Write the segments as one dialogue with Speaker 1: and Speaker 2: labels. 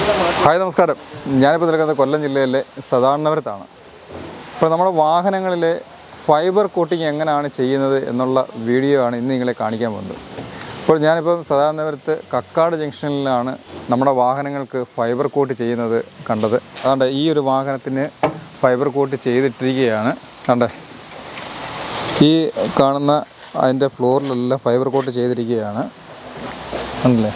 Speaker 1: Hi നമസ്കാരം ഞാനിപ്പോൾ നിൽക്കുന്നത് കൊല്ലം ജില്ലയിലെ സദാനപുരത്താണ് ഇപ്പോൾ നമ്മുടെ വാഹനങ്ങളിലെ ഫൈബർ കോട്ടിങ് എങ്ങനെയാണ് ചെയ്യുന്നത് എന്നുള്ള വീഡിയോ ആണ് ഇന്ന് നിങ്ങളെ കാണിക്കാൻ പോകുന്നത് ഇപ്പോൾ ഞാനിപ്പം സദാനപുരത്ത് കക്കാട് ജംഗ്ഷനിലാണ് നമ്മുടെ വാഹനങ്ങൾക്ക് ഫൈബർ കോട്ട് ചെയ്യുന്നത് കണ്ടത് അതുകൊണ്ട് ഈ ഒരു വാഹനത്തിന് ഫൈബർ കോട്ട് ചെയ്തിട്ടിരിക്കുകയാണ് കണ്ടേ ഈ കാണുന്ന അതിൻ്റെ ഫ്ലോറിലെല്ലാം ഫൈബർ കോട്ട് ചെയ്തിരിക്കുകയാണ് കണ്ടില്ലേ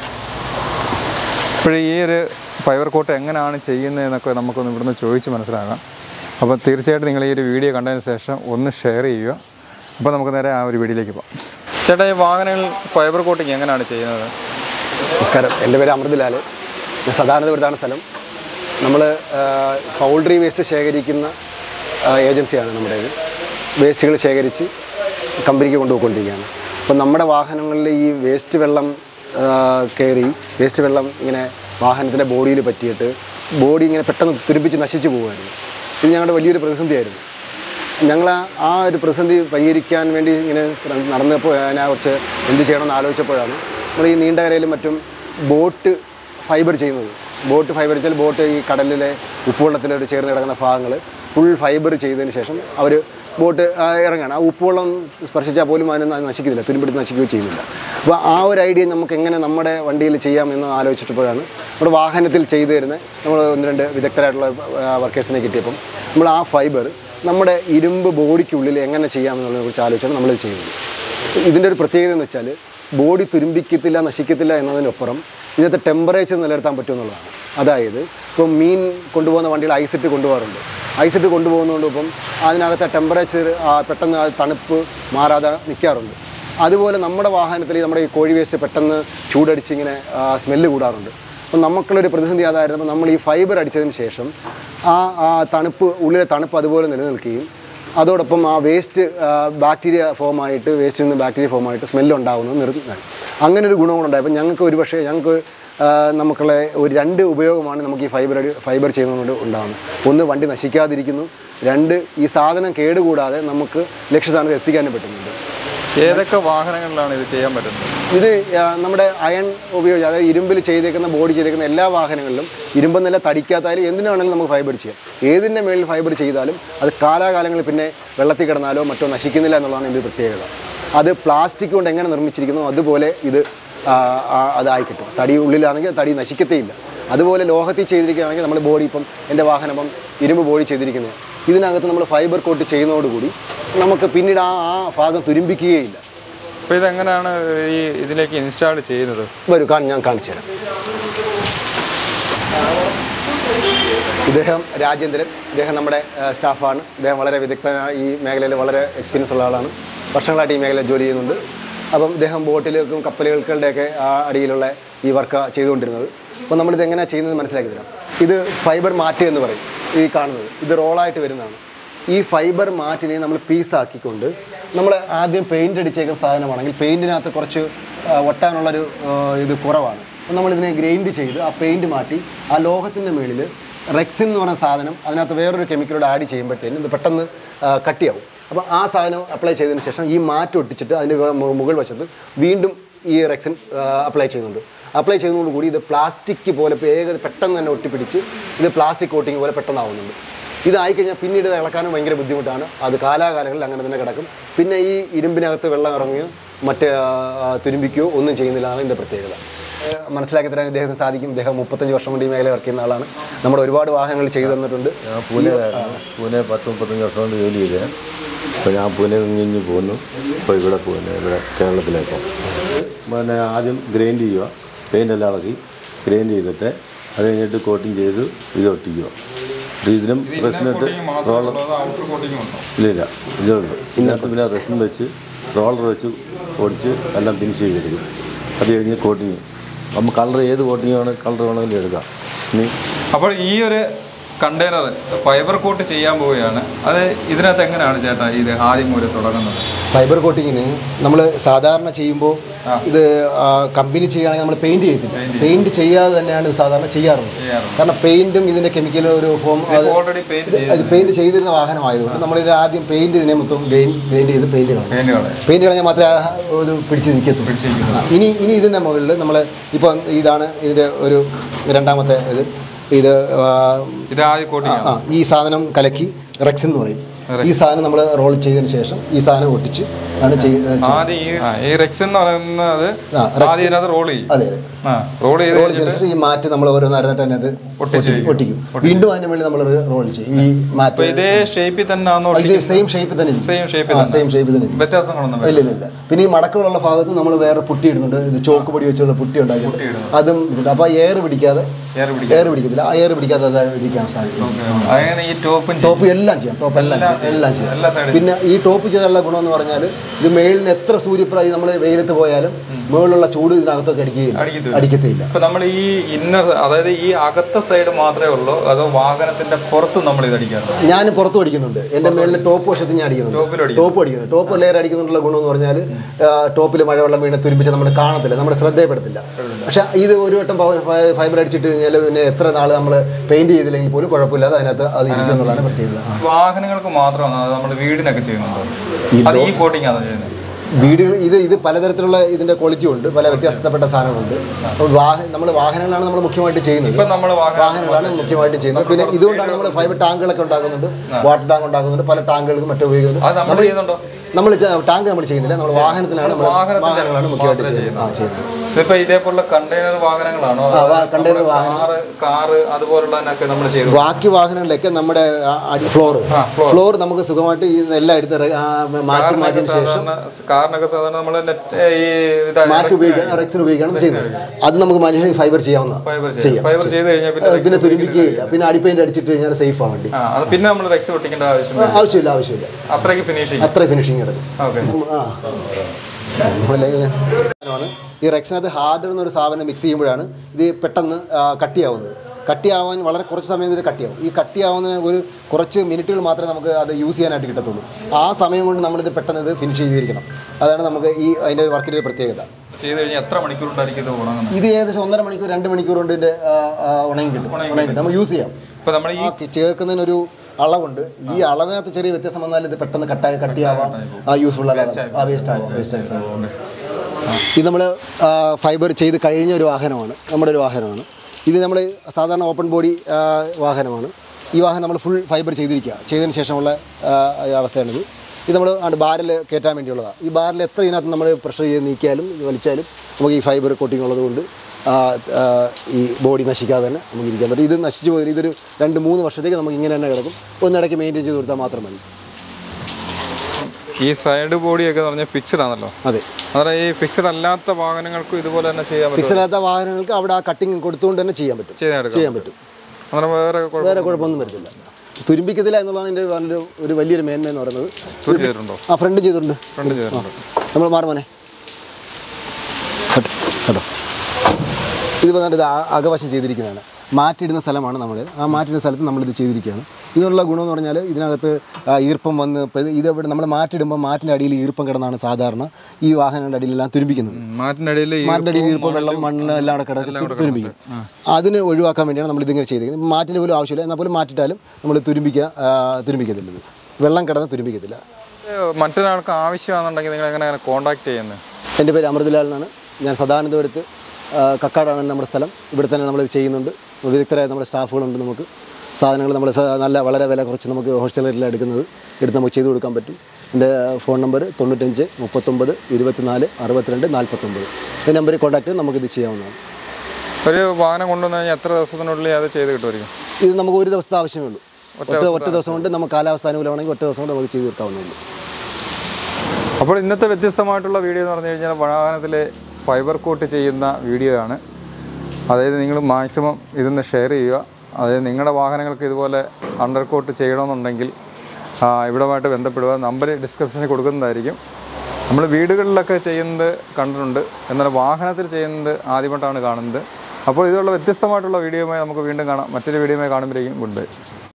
Speaker 1: ഇപ്പോൾ ഈ ഒരു ഫൈബർ കോട്ട് എങ്ങനെയാണ് ചെയ്യുന്നത് എന്നൊക്കെ നമുക്കൊന്ന് ഇവിടുന്ന് ചോദിച്ച് മനസ്സിലാകാം അപ്പോൾ തീർച്ചയായിട്ടും നിങ്ങൾ ഈ ഒരു വീഡിയോ കണ്ടതിന് ശേഷം ഒന്ന് ഷെയർ ചെയ്യുക അപ്പോൾ നമുക്ക് നേരെ ആ ഒരു വീഡിയോയിലേക്ക് പോകാം ചേട്ടാ ഈ വാഹനങ്ങളിൽ ഫൈബർ കോട്ടിങ് എങ്ങനെയാണ് ചെയ്യുന്നത്
Speaker 2: നമസ്കാരം എൻ്റെ പേര് അമൃതലാൽ ഞാൻ സദാനന്ദപുരത്താണ് സ്ഥലം നമ്മൾ പൗൾട്രി വേസ്റ്റ് ശേഖരിക്കുന്ന ആ, ഏജൻസിയാണ് നമ്മുടേത് വേസ്റ്റുകൾ ശേഖരിച്ച് കമ്പനിക്ക് കൊണ്ടുപോയിക്കൊണ്ടിരിക്കുകയാണ് അപ്പോൾ നമ്മുടെ വാഹനങ്ങളിൽ ഈ വേസ്റ്റ് വെള്ളം ആ, കയറി വേസ്റ്റ് വെള്ളം ഇങ്ങനെ വാഹനത്തിൻ്റെ ബോഡിയിൽ പറ്റിയിട്ട് ബോഡി ഇങ്ങനെ പെട്ടെന്ന് തുരുപ്പിച്ച് നശിച്ചു പോകുമായിരുന്നു ഇത് ഞങ്ങളുടെ വലിയൊരു പ്രതിസന്ധിയായിരുന്നു ഞങ്ങൾ ആ- ആ ഒരു പ്രതിസന്ധി പരിഹരിക്കാൻ വേണ്ടി ഇങ്ങനെ ശ്ര- നടന്നപ്പോൾ അതിനെക്കുറിച്ച് എന്ത് ചെയ്യണമെന്ന് ആലോചിച്ചപ്പോഴാണ് നമ്മൾ ഈ നീണ്ടകരയിലും മറ്റും ബോട്ട് ഫൈബർ ചെയ്യുന്നത് ബോട്ട് ഫൈബർ വെച്ചാൽ ബോട്ട് ഈ കടലിലെ ഉപ്പുവെള്ളത്തിലോട്ട് ചേർന്ന് കിടക്കുന്ന ഭാഗങ്ങൾ ഫുൾ ഫൈബർ ചെയ്തതിന് ശേഷം അവർ ബോട്ട് ആ, ഇറങ്ങുകയാണ് ആ ഉപ്പുവെള്ളം സ്പർശിച്ചാൽ പോലും അതിനെ അത് നശിക്കുന്നില്ല തുരുമ്പെടുത്ത് നശിക്കുകയോ ചെയ്യുന്നില്ല അപ്പോൾ ആ ഒരു ഐഡിയ നമുക്ക് എങ്ങനെ നമ്മുടെ വണ്ടിയിൽ ചെയ്യാമെന്ന് ആലോചിച്ചിട്ടപ്പോഴാണ് നമ്മുടെ വാഹനത്തിൽ ചെയ്തു തരുന്ന നമ്മൾ ഒന്ന് രണ്ട് വിദഗ്ധരായിട്ടുള്ള വർക്കേഴ്സിനെ കിട്ടിയപ്പം നമ്മൾ ആ ഫൈബർ നമ്മുടെ ഇരുമ്പ് ബോഡിക്കുള്ളിൽ എങ്ങനെ ചെയ്യാമെന്നുള്ളതിനെ കുറിച്ച് ആലോചിച്ചാണ് നമ്മളിത് ചെയ്യുന്നത് ഇതിൻ്റെ ഒരു പ്രത്യേകത എന്ന് വെച്ചാൽ ബോഡി തുരുമ്പിക്കത്തില്ല നശിക്കത്തില്ല എന്നതിനപ്പുറം ഇതിനകത്ത് ടെമ്പറേച്ചർ നിലനിർത്താൻ പറ്റും എന്നുള്ളതാണ് അതായത് ഇപ്പോൾ മീൻ കൊണ്ടുപോകുന്ന വണ്ടികൾ ഐസിട്ട് കൊണ്ടുപോകാറുണ്ട് ഐസിട്ട് കൊണ്ടുപോകുന്നതുകൊണ്ട് ഇപ്പം അതിനകത്തെ ടെമ്പറേച്ചർ പെട്ടെന്ന് ആ തണുപ്പ് മാറാതെ നിൽക്കാറുണ്ട് അതുപോലെ നമ്മുടെ വാഹനത്തിൽ നമ്മുടെ ഈ കോഴി വേസ്റ്റ് പെട്ടെന്ന് ചൂടടിച്ച് ഇങ്ങനെ സ്മെല്ല് കൂടാറുണ്ട് അപ്പം നമുക്കുള്ളൊരു പ്രതിസന്ധി അതായിരുന്നു നമ്മൾ ഈ ഫൈബർ അടിച്ചതിന് ശേഷം ആ ആ തണുപ്പ് ഉള്ളിലെ തണുപ്പ് അതുപോലെ നിലനിൽക്കുകയും അതോടൊപ്പം ആ വേസ്റ്റ് ബാക്ടീരിയ ഫോമായിട്ട് വേസ്റ്റിൽ നിന്ന് ബാക്ടീരിയ ഫോമായിട്ട് സ്മെല്ല് ഉണ്ടാകുന്നത് നിർത്തുന്നത് അങ്ങനെ ഒരു ഗുണം കൂടെ ഉണ്ടായപ്പോൾ ഞങ്ങൾക്ക് ഒരു പക്ഷേ ഞങ്ങൾക്ക് ആ, നമുക്കുള്ള ഒരു രണ്ട് ഉപയോഗമാണ് നമുക്ക് ഈ ഫൈബർ അടി ഫൈബർ ചെയ്യുന്നതുകൊണ്ട് ഉണ്ടാകുന്നത് ഒന്ന് വണ്ടി നശിക്കാതിരിക്കുന്നു രണ്ട് ഈ സാധനം കേടുകൂടാതെ നമുക്ക് ലക്ഷ്യസ്ഥാനത്ത് എത്തിക്കാനും പറ്റുന്നുണ്ട്
Speaker 1: ഏതൊക്കെ വാഹനങ്ങളിലാണ് ഇത് ചെയ്യാൻ പറ്റുന്നത്
Speaker 2: ഇത് ആ, നമ്മുടെ അയൺ ഉപയോഗിച്ച് അതായത് ഇരുമ്പിൽ ചെയ്തേക്കുന്ന ബോഡി ചെയ്തേക്കുന്ന എല്ലാ വാഹനങ്ങളിലും ഇരുമ്പെന്നല്ല തടിക്കാത്തായാലും എന്തിനാണെങ്കിലും നമുക്ക് ഫൈബർ ചെയ്യാം ഏതിൻ്റെ മേളിൽ ഫൈബർ ചെയ്താലും അത് കാലാകാലങ്ങളിൽ പിന്നെ വെള്ളത്തിൽ കിടന്നാലോ മറ്റോ നശിക്കുന്നില്ല എന്നുള്ളതാണ് ഇതിൻ്റെ പ്രത്യേകത അത് പ്ലാസ്റ്റിക് കൊണ്ട് എങ്ങനെ നിർമ്മിച്ചിരിക്കുന്നു അതുപോലെ ഇത് ആ, ആ, അതായി കിട്ടും തടി ഉള്ളിലാണെങ്കിൽ തടി നശിക്കത്തേയില്ല അതുപോലെ ലോഹത്തിൽ ചെയ്തിരിക്കുകയാണെങ്കിൽ നമ്മൾ ബോഡി ഇപ്പം എൻ്റെ വാഹനം ഇപ്പം ഇരുമ്പ് ബോഡി ചെയ്തിരിക്കുന്നത് ഇതിനകത്ത് നമ്മൾ ഫൈബർ കോട്ട് ചെയ്യുന്നതോടുകൂടി നമുക്ക് പിന്നീട് ആ ആ ഭാഗം തുരുമ്പിക്കുകയില്ല
Speaker 1: അപ്പോൾ ഇതെങ്ങനെയാണ് ഈ ഇതിലേക്ക് ഇൻസ്റ്റാൾ ചെയ്യുന്നത്
Speaker 2: വരൂ കാണ ഞാൻ കാണിച്ചു തരാം ഇദ്ദേഹം രാജേന്ദ്രൻ ഇദ്ദേഹം നമ്മുടെ ആ, സ്റ്റാഫാണ് ഇദ്ദേഹം വളരെ വിദഗ്ധനായ ഈ മേഖലയിൽ വളരെ എക്സ്പീരിയൻസ് ഉള്ള ആളാണ് വർഷങ്ങളായിട്ട് ഈ മേഖലയിൽ ജോലി ചെയ്യുന്നുണ്ട് അപ്പം ഇദ്ദേഹം ബോട്ടിലേക്കും കപ്പലുകൾക്കുടെയൊക്കെ ആ അടിയിലുള്ള ഈ വർക്ക് ചെയ്തുകൊണ്ടിരുന്നത് അപ്പോൾ നമ്മളിത് എങ്ങനെയാണ് ചെയ്യുന്നത് മനസ്സിലാക്കി തരാം ഇത് ഫൈബർ മാറ്റ് എന്ന് പറയും ഈ കാണുന്നത് ഇത് റോളായിട്ട് വരുന്നതാണ് ഈ ഫൈബർ മാറ്റിനെ നമ്മൾ പീസാക്കിക്കൊണ്ട് നമ്മൾ ആദ്യം പെയിൻ്റ് അടിച്ചേക്കുന്ന സാധനമാണെങ്കിൽ പെയിൻറ്റിനകത്ത് കുറച്ച് ആ, ഒട്ടാനുള്ളൊരു ആ, ഇത് കുറവാണ് അപ്പോൾ നമ്മളിതിനെ ഗ്രൈൻഡ് ചെയ്ത് ആ പെയിൻറ്റ് മാറ്റി ആ ലോഹത്തിൻ്റെ മുകളിൽ റെക്സിൻ എന്ന് പറയുന്ന സാധനം അതിനകത്ത് വേറൊരു കെമിക്കലോട് ആഡ് ചെയ്യുമ്പോഴത്തേനും ഇത് പെട്ടെന്ന് ആ, കട്ടിയാവും അപ്പോൾ ആ സാധനം അപ്ലൈ ചെയ്തതിന് ശേഷം ഈ മാറ്റ് ഒട്ടിച്ചിട്ട് അതിൻ്റെ മു- മുകൾ വശത്ത് വീണ്ടും ഈ റെക്സിൻ അപ്ലൈ ചെയ്യുന്നുണ്ട് അപ്ലൈ ചെയ്യുന്നതോടുകൂടി ഇത് പ്ലാസ്റ്റിക് പോലെ വേഗം പെട്ടെന്ന് തന്നെ ഒട്ടിപ്പിടിച്ച് ഇത് പ്ലാസ്റ്റിക് കോട്ടിങ് പോലെ പെട്ടെന്നാവുന്നുണ്ട് ഇതായി കഴിഞ്ഞാൽ പിന്നീട് ഇത് ഇളക്കാനും ഭയങ്കര ബുദ്ധിമുട്ടാണ് അത് കാലാകാലങ്ങളിൽ അങ്ങനെ തന്നെ കിടക്കും പിന്നെ ഈ ഇരുമ്പിനകത്ത് വെള്ളം ഇറങ്ങുകയോ മറ്റ് ആ, ആ, തുരുമ്പിക്കുകയോ ഒന്നും ചെയ്യുന്നില്ല എന്നാണ് ഇതിൻ്റെ പ്രത്യേകത ഏഹ് മനസ്സിലാക്കി തരാൻ ഇദ്ദേഹത്തിന് സാധിക്കും ഇദ്ദേഹം മുപ്പത്തഞ്ച് വർഷം കൊണ്ട് ഈ മേഖല വർക്ക് ചെയ്യുന്ന ആളാണ് നമ്മുടെ ഒരുപാട് വാഹനങ്ങൾ ചെയ്തു തന്നിട്ടുണ്ട്
Speaker 3: ഞാൻ പൂനെയിലായിരുന്നു പൂനെ പത്ത് മുപ്പത്തഞ്ച് വർഷം കൊണ്ട് ജോലി ചെയ്തത് ഇപ്പോൾ ഞാൻ പൂനെയിൽ നിന്ന് ഇഞ്ഞ് പോന്നു ഇപ്പോൾ ഇവിടെ പോകുന്നു ഇവിടെ കേരളത്തിലേക്ക് പിന്നെ ആദ്യം ഗ്രൈൻഡ് ചെയ്യുക പെയിൻ്റ് എല്ലാം ഇളക്കി ഗ്രൈൻഡ് ചെയ്തിട്ട് അത് കഴിഞ്ഞിട്ട് കോട്ടിങ് ചെയ്ത് ഇത് ഒട്ടിക്കുക ഇത് ഇതിനും റെസിനിട്ട് റോളർ
Speaker 1: ഔട്ടർ കോട്ടിങ് ഉണ്ടോ
Speaker 3: ഇല്ലില്ല ഇതേ ഉള്ളൂ ഇതിനകത്ത് പിന്നെ റെസിൻ വെച്ച് റോളർ വെച്ച് ഓടിച്ച് എല്ലാം ഫിനിഷ് ചെയ്തെടുക്കും അത് കഴിഞ്ഞ് കോട്ടിങ് നമുക്ക് കളർ ഏത് കോട്ടിങ് വേണം കളർ വേണമെങ്കിലും എടുക്കാം ഇനി
Speaker 1: അപ്പോൾ ഈ ഒരു കണ്ടെയ്നർ ഫൈബർ കോട്ട് ചെയ്യാൻ പോവുകയാണ് അത് ഇതിനകത്ത് എങ്ങനെയാണ് ചേട്ടാ ഇത് ആദ്യം മുതൽ തുടങ്ങുന്നത്
Speaker 2: ഫൈബർ കോട്ടിങ്ങിന് നമ്മൾ സാധാരണ ചെയ്യുമ്പോൾ ഇത് ആ, കമ്പനി ചെയ്യുകയാണെങ്കിൽ നമ്മൾ പെയിന്റ് ചെയ്തില്ല പെയിന്റ് ചെയ്യാതെ തന്നെയാണ് ഇത് സാധാരണ ചെയ്യാറുള്ളത്
Speaker 1: ചെയ്യാറുണ്ട്.
Speaker 2: കാരണം പെയിന്റും ഇതിന്റെ കെമിക്കൽ ഒരു ഫോം അത്
Speaker 1: ഓൾറെഡി പെയിന്റ് ചെയ്ത്
Speaker 2: അത് പെയിന്റ് ചെയ്തിരുന്ന വാഹനമായതുകൊണ്ട് നമ്മൾ ഇത് ആദ്യം പെയിന്റ് ഇതിനെ മൊത്തം പെയിന്റ് ചെയ്ത് പെയിന്റ് കളയും
Speaker 1: പെയിന്റ് കളെ
Speaker 2: പെയിന്റ് കളഞ്ഞാൽ മാത്രമേ ആ ഒരു പിടിച്ച് നിൽക്കത്തുള്ളൂ
Speaker 1: പിടിച്ചിരിക്കുന്നത്
Speaker 2: ആ, ഇനി ഇനി ഇതിൻ്റെ മുകളിൽ നമ്മൾ ഇപ്പം ഇതാണ് ഇതിൻ്റെ ഒരു രണ്ടാമത്തെ ഇത് ഇത് ആ,
Speaker 1: ഇത് ആദ്യം കോട്ടിങ്
Speaker 2: ആ ഈ സാധനം കലക്കി റെക്സിൻ എന്ന് പറയും ഈ സാധനം നമ്മൾ റോൾ ചെയ്തതിന് ശേഷം ഈ സാധനം ഒട്ടിച്ച് ആണ് ചെയ്യുന്നത്
Speaker 1: ആദ്യം ഈ ആ, ഈ റെക്സ് എന്ന് പറയുന്നത്
Speaker 2: ആ,
Speaker 1: ആദ്യം ഇതിനകത്ത് റോൾ ചെയ്യും
Speaker 2: അതെ അതെ
Speaker 1: ആ റോൾ ചെയ്ത്
Speaker 2: റോൾ ചെയ്തതിന് ശേഷം ഈ മാറ്റ് നമ്മൾ ഓരോന്നരന്നിട്ട് തന്നെ അത്
Speaker 1: ഒട്ടിച്ച്
Speaker 2: ഒട്ടിക്കും വീണ്ടും അതിന് വേണ്ടി നമ്മൾ റോൾ ചെയ്യും ഈ
Speaker 1: അപ്പൊ
Speaker 2: മാറ്റ്
Speaker 1: ഇതേ ഷേപ്പിൽ തന്നെ ആണോ
Speaker 2: ഇത് സെയിം ഷേപ്പിൽ തന്നെ
Speaker 1: സെയിം ഷേപ്പിൽ
Speaker 2: സെയിം ഷേപ്പിൽ തന്നെ ഇരിക്കും.
Speaker 1: വ്യത്യാസങ്ങളൊന്നും
Speaker 2: ഇല്ല ഇല്ല ഇല്ല പിന്നെ ഈ മടക്കുകളുള്ള ഭാഗത്ത് നമ്മൾ വേറെ പുട്ടി ഇടുന്നുണ്ട് ഇത് ചോക്ക് പൊടി വെച്ചുള്ള പുട്ടി ഉണ്ടാക്കിയിട്ടുണ്ട് അതും ഇട്ടുണ്ട് അപ്പോൾ എയർ പിടിക്കാതെ
Speaker 1: എയർ പിടിക്കും
Speaker 2: എയർ പിടിക്കത്തില്ല ആ എയർ പിടിക്കാതെ അത് ഇരിക്കാൻ സാധിക്കും
Speaker 1: അങ്ങനെ ഈ ടോപ്പും
Speaker 2: ടോപ്പ് എല്ലാം ചെയ്യാം ടോപ്പ് എല്ലാം ചെയ്യാം എല്ലാം ചെയ്യാം
Speaker 1: എല്ലാ സൈഡിലും
Speaker 2: പിന്നെ ഈ ടോപ്പ് ചെയ്തുള്ള ഗുണം എന്ന് പറഞ്ഞാൽ ഇത് മേളിന് എത്ര സൂര്യപ്രായി നമ്മൾ വെയിലത്ത് പോയാലും മുകളിലുള്ള ചൂട് ഇതിനകത്തൊക്കെ അടിക്കുകയില്ല
Speaker 1: അടിക്കത്തില്ല.
Speaker 2: അടിക്കത്തില്ല
Speaker 1: ഇപ്പൊ നമ്മൾ ഈ ഇന്നർ അതായത് ഈ അകത്തെ സൈഡ് മാത്രമേ ഉള്ളൂ അതോ വാഹനത്തിന്റെ പുറത്ത് നമ്മൾ ഇത് അടിക്കാറുണ്ട്
Speaker 2: ഞാൻ പുറത്ത് പഠിക്കുന്നുണ്ട് എൻ്റെ മേളിൽ ടോപ്പ് വശത്ത് ഞാൻ അടിക്കുന്നുണ്ട്
Speaker 1: ടോപ്പിൽ അടിക്കും
Speaker 2: ടോപ്പ് അടിക്കുന്നുണ്ട് ടോപ്പ് ലെയർ അടിക്കുന്നുള്ള ഗുണം എന്ന് പറഞ്ഞാൽ ടോപ്പിൽ മഴവെള്ളം വീണ് തുരുമ്പിച്ച് നമ്മൾ കാണത്തില്ല നമ്മുടെ ശ്രദ്ധയപ്പെടുത്തില്ല പക്ഷെ ഇത് ഒരു വട്ടം ഫൈബർ അടിച്ചിട്ട് കഴിഞ്ഞാൽ പിന്നെ എത്ര നാൾ നമ്മൾ പെയിന്റ് ചെയ്തില്ലെങ്കിൽ പോലും കുഴപ്പമില്ലാതെ അതിനകത്ത് അത് ഇരിക്കും എന്നുള്ളതാണ് പ്രത്യേകത
Speaker 1: വാഹനങ്ങൾക്ക് മാത്രമാണ് അത് നമ്മൾ വീടിനൊക്കെ ചെയ്യുന്നുണ്ടോ അത് ഈ കോട്ടിങ് ആണ് ചെയ്യുന്നത്
Speaker 2: വീടുകൾ ഇത് ഇത് പലതരത്തിലുള്ള ഇതിന്റെ ക്വാളിറ്റി ഉണ്ട് പല വ്യത്യസ്തപ്പെട്ട സാധനങ്ങളുണ്ട് അപ്പോൾ വാഹന നമ്മൾ വാഹനങ്ങളാണ് നമ്മൾ മുഖ്യമായിട്ട് ചെയ്യുന്നത്
Speaker 1: ഇപ്പൊ നമ്മൾ വാഹനം
Speaker 2: വാഹനങ്ങളാണ് മുഖ്യമായിട്ട് ചെയ്യുന്നത് പിന്നെ ഇതുകൊണ്ടാണ് നമ്മൾ ഫൈബർ ടാങ്കുകളൊക്കെ ഉണ്ടാക്കുന്നുണ്ട് വാട്ടർ ടാങ്ക് ഉണ്ടാക്കുന്നുണ്ട് പല ടാങ്കുകൾക്കും മറ്റും ഉപയോഗിക്കുന്നുണ്ട്
Speaker 1: അത് നമ്മൾ ചെയ്യുന്നുണ്ടോ
Speaker 2: നമ്മൾ ടാങ്ക് നമ്മൾ ചെയ്യുന്നില്ല നമ്മൾ വാഹനത്തിനാണ് നമ്മൾ
Speaker 1: വാഹനത്തിന്റെ
Speaker 2: വാഹനങ്ങളാണ് മുഖ്യമായിട്ട് ചെയ്യുന്നത് ആ ചെയ്യുന്നത്
Speaker 1: ഇതിപ്പോ ഇതേപോലുള്ള കണ്ടെയ്നർ വാഹനങ്ങളാണോ
Speaker 2: ആ, വാ- container വാഹനം.
Speaker 1: കാറ് കാറ് അതുപോലുള്ളതിനൊക്കെ നമ്മൾ ചെയ്തു
Speaker 2: ബാക്കി വാഹനങ്ങളിലൊക്കെ നമ്മുടെ ഫ്ലോർ
Speaker 1: ആ, floor.
Speaker 2: ഫ്ലോർ നമുക്ക് സുഖമായിട്ട് ഈ എല്ലാം എടുത്ത് ഇറ- ആ, മാറ്റി മാറ്റിയതിന് ശേഷം
Speaker 1: സാധാരണ കാറിനൊക്കെ സാധാരണ നമ്മൾ നെറ്റ് ഈ ഇത്
Speaker 2: മാറ്റി ഉപയോഗിക്കണം റെക്സിന് ഉപയോഗിക്കണം ചെയ്യുന്നത് അത് നമുക്ക് മനുഷ്യൻ ഫൈബർ ചെയ്യാവുന്നതാണ്
Speaker 1: ഫൈബർ ചെയ്യും ഫൈബർ ചെയ്ത് കഴിഞ്ഞാൽ പിന്നെ
Speaker 2: പിന്നെ തുരുമ്പിക്കുകയില്ല പിന്നെ അടിപ്പെയിന്റ് അടിച്ചിട്ട് കഴിഞ്ഞാൽ സേഫ് ആവേണ്ടി
Speaker 1: ആ അത് പിന്നെ നമ്മൾ റെക്സ് ഒട്ടിക്കേണ്ട ആവശ്യം
Speaker 2: ആവശ്യമില്ല ആവശ്യമില്ല
Speaker 1: അത്രയ്ക്ക് ഫിനിഷിങ്
Speaker 2: അത്ര ഫിനിഷിങ് എടുക്കും
Speaker 1: ഓക്കെ
Speaker 2: ആ അതുപോലെ സാധനമാണ്. ഈ റെക്സിനകത്ത് ഹാർഡർ എന്നൊരു സാധനം മിക്സ് ചെയ്യുമ്പോഴാണ് ഇത് പെട്ടെന്ന് ആ, കട്ടിയാവുന്നത് കട്ടിയാവാൻ വളരെ കുറച്ച് സമയം ഇത് കട്ടിയാവും ഈ കട്ടിയാവുന്നതിന് ഒരു കുറച്ച് മിനിറ്റുകൾ മാത്രമേ നമുക്ക് അത് യൂസ് ചെയ്യാനായിട്ട് കിട്ടത്തുള്ളൂ ആ സമയം കൊണ്ട് നമ്മളിത് പെട്ടെന്ന് ഇത് ഫിനിഷ് ചെയ്തിരിക്കണം അതാണ് നമുക്ക് ഈ അതിൻ്റെ വർക്കിൻ്റെ ഒരു പ്രത്യേകത
Speaker 1: ചെയ്ത് കഴിഞ്ഞാൽ എത്ര മണിക്കൂറുണ്ടായിരിക്കും ഇത് ഉണങ്ങുന്നത്
Speaker 2: ഇത് ഏകദേശം ഒന്നര മണിക്കൂർ രണ്ട് മണിക്കൂർ കൊണ്ട് ഇതിൻ്റെ ആ, ആ, ഉണങ്ങി കിട്ടും ഉണങ്ങി കിട്ടും നമുക്ക് യൂസ് ചെയ്യാം
Speaker 1: ഇപ്പൊ നമ്മൾ ഈ
Speaker 2: ആ ചേർക്കുന്നതിനൊരു അളവുണ്ട് ഈ അളവിനകത്ത് ചെറിയ വ്യത്യാസം വന്നാൽ ഇത് പെട്ടെന്ന് കട്ടായി കട്ടിയാവാം ആ യൂസ്ഫുൾ ആ വേസ്റ്റ് ആവാം വേസ്റ്റ് ആയി സാധനം ഇത് നമ്മൾ ഫൈബർ ചെയ്ത് കഴിഞ്ഞ ഒരു വാഹനമാണ് നമ്മുടെ ഒരു വാഹനമാണ് ഇത് നമ്മൾ സാധാരണ ഓപ്പൺ ബോഡി വാഹനമാണ് ഈ വാഹനം നമ്മൾ ഫുൾ ഫൈബർ ചെയ്തിരിക്കുക ചെയ്തതിന് ശേഷമുള്ള ആ, അവസ്ഥയാണിത് ഇത് നമ്മൾ ബാരൽ കയറ്റാൻ വേണ്ടിയുള്ളതാണ് ഈ ബാരൽ എത്ര ഇതിനകത്ത് നമ്മൾ പ്രഷർ ചെയ്ത് നീക്കിയാലും ഇത് വലിച്ചാലും നമുക്ക് ഈ ഫൈബർ കോട്ടിംഗ് ഉള്ളത് കൊണ്ട് ആ, ആ, ഈ ബോഡി നശിക്കാതെ തന്നെ നമുക്ക് ഇരിക്കാൻ പറ്റും ഇത് നശിച്ചു പോയി ഇതൊരു രണ്ട് മൂന്ന് വർഷത്തേക്ക് നമുക്ക് ഇങ്ങനെ തന്നെ കിടക്കും ഒന്നിടയ്ക്ക് മെയിൻറ്റെയിൻ ചെയ്ത് കൊടുത്താൽ മാത്രം മതി
Speaker 1: ഈ സൈഡ് ബോഡിയൊക്കെ പറഞ്ഞാൽ ഫിക്സഡ് ആണല്ലോ
Speaker 2: അതെ
Speaker 1: അന്നേരം ഈ ഫിക്സഡ് അല്ലാത്ത വാഹനങ്ങൾക്കും ഇതുപോലെ തന്നെ ചെയ്യാൻ പറ്റും
Speaker 2: ഫിക്സലാത്ത വാഹനങ്ങൾക്ക് അവിടെ ആ കട്ടിങ് കൊടുത്തുകൊണ്ട് തന്നെ ചെയ്യാൻ പറ്റും
Speaker 1: ചെയ്തെടുക്കാം
Speaker 2: ചെയ്യാൻ പറ്റും
Speaker 1: അന്നേരം വേറെ കുഴപ്പം
Speaker 2: വേറെ കുഴപ്പമൊന്നും വരത്തില്ല തുരുമ്പിക്കത്തില്ല എന്നുള്ളതാണ് എൻ്റെ വളരെ ഒരു വലിയൊരു മേന്മ എന്ന് പറയുന്നത്
Speaker 1: ചെയ്തിട്ടുണ്ടോ
Speaker 2: ആ ഫ്രണ്ട് ചെയ്തിട്ടുണ്ട്
Speaker 1: ഫ്രണ്ട് ചെയ്തിട്ടുണ്ട്
Speaker 2: നമ്മൾ മാറി മോനെ കേട്ടോ കേട്ടോ ഇത് വന്നിട്ട് ഇത് ആ- അകവശം ചെയ്തിരിക്കുന്നതാണ് മാറ്റിയിടുന്ന സ്ഥലമാണ് നമ്മൾ ആ മാറ്റിയിടുന്ന സ്ഥലത്ത് നമ്മളിത് ചെയ്തിരിക്കുകയാണ് ഇതിനുള്ള ഗുണം എന്ന് പറഞ്ഞാൽ ഇതിനകത്ത് ആ ഈർപ്പം വന്ന് ഇപ്പം ഇത് ഇവിടെ നമ്മൾ മാറ്റിടുമ്പോൾ മാറ്റിൻ്റെ അടിയിൽ ഈർപ്പം കിടന്നാണ് സാധാരണ ഈ വാഹനങ്ങളുടെ അടിയിലെല്ലാം തുരുമ്പിക്കുന്നത്
Speaker 1: മാറ്റിൻ്റെ അടിയിൽ ഈ
Speaker 2: മാറ്റിൻ്റെ അടിയിൽ ഈർപ്പം വെള്ളം മണ്ണ് എല്ലാം കൂടെ കിടക്കി തുരുമ്പിക്കും അതിന് ഒഴിവാക്കാൻ വേണ്ടിയാണ് നമ്മൾ ഇതിങ്ങനെ ചെയ്തിരിക്കുന്നത് മാറ്റിൻ്റെ പോലും ആവശ്യമില്ല എന്നാൽ പോലും മാറ്റിട്ടാലും നമ്മൾ തുരുമ്പിക്കുക ആ, തുരുമ്പിക്കത്തില്ല ഇത് വെള്ളം കിടന്ന് തുരുമ്പിക്കത്തില്ല
Speaker 1: മറ്റൊരാൾക്ക് ആവശ്യമാണെന്നുണ്ടെങ്കിൽ നിങ്ങൾ എങ്ങനെ കോൺടാക്ട് ചെയ്യുന്നത്
Speaker 2: എൻ്റെ പേര് അമൃതലാൽ എന്നാണ് ഞാൻ സദാനന്ദപുരത്ത് ആ, കക്കാടാണ് നമ്മുടെ സ്ഥലം ഇവിടെ തന്നെ നമ്മളിത് ചെയ്യുന്നുണ്ട് വിദഗ്ധരായ നമ്മുടെ സ്റ്റാഫുകളുണ്ട് നമുക്ക് സാധനങ്ങൾ നമ്മൾ സ- നല്ല വളരെ വില കുറച്ച് നമുക്ക് ഹോസ്റ്റൽ റേറ്റിലാണ് എടുക്കുന്നത് എടുത്ത് നമുക്ക് ചെയ്തു കൊടുക്കാൻ പറ്റും എൻ്റെ ഫോൺ നമ്പർ തൊണ്ണൂറ്റഞ്ച് മുപ്പത്തൊമ്പത് ഇരുപത്തിനാല് അറുപത്തിരണ്ട് നാൽപ്പത്തൊമ്പത് ഈ നമ്പറിൽ കോൺടാക്ട് ചെയ്ത് നമുക്കിത് ചെയ്യാവുന്നതാണ്
Speaker 1: ഒരു വാഹനം കൊണ്ടുവന്നു കഴിഞ്ഞാൽ എത്ര ദിവസത്തിനുള്ളിൽ അത് ചെയ്ത് കിട്ടുമായിരിക്കും
Speaker 2: ഇത് നമുക്ക് ഒരു ദിവസത്തെ ആവശ്യമേ ഉള്ളൂ ഒറ്റ ഒറ്റ ദിവസം കൊണ്ട് നമുക്ക് കാലാവസ്ഥ അനുകൂലമാണെങ്കിൽ ഒറ്റ ദിവസം കൊണ്ട് നമുക്ക് ചെയ്ത് തീർക്കാവുന്നേ
Speaker 1: അപ്പോൾ ഇന്നത്തെ വ്യത്യസ്തമായിട്ടുള്ള വീഡിയോ എന്ന് പറഞ്ഞു കഴിഞ്ഞാൽ വാഹനത്തിൽ ഫൈബർ കോട്ട് ചെയ്യുന്ന വീഡിയോ ആണ് അതായത് നിങ്ങൾ മാക്സിമം ഇതൊന്ന് ഷെയർ ചെയ്യുക അതായത് നിങ്ങളുടെ വാഹനങ്ങൾക്ക് ഇതുപോലെ അണ്ടർ കോട്ട് ചെയ്യണമെന്നുണ്ടെങ്കിൽ ആ, ഇവിടുമായിട്ട് ബന്ധപ്പെടുക നമ്പർ ഡിസ്ക്രിപ്ഷനിൽ കൊടുക്കുന്നതായിരിക്കും നമ്മൾ വീടുകളിലൊക്കെ ചെയ്യുന്നത് കണ്ടിട്ടുണ്ട് എന്നാൽ വാഹനത്തിൽ ചെയ്യുന്നത് ആദ്യമായിട്ടാണ് കാണുന്നത് അപ്പോൾ ഇതുള്ള വ്യത്യസ്തമായിട്ടുള്ള വീഡിയോയുമായി നമുക്ക് വീണ്ടും കാണാം മറ്റൊരു വീഡിയോയുമായി കാണുമ്പോഴേക്കും ഗുഡ് ബൈ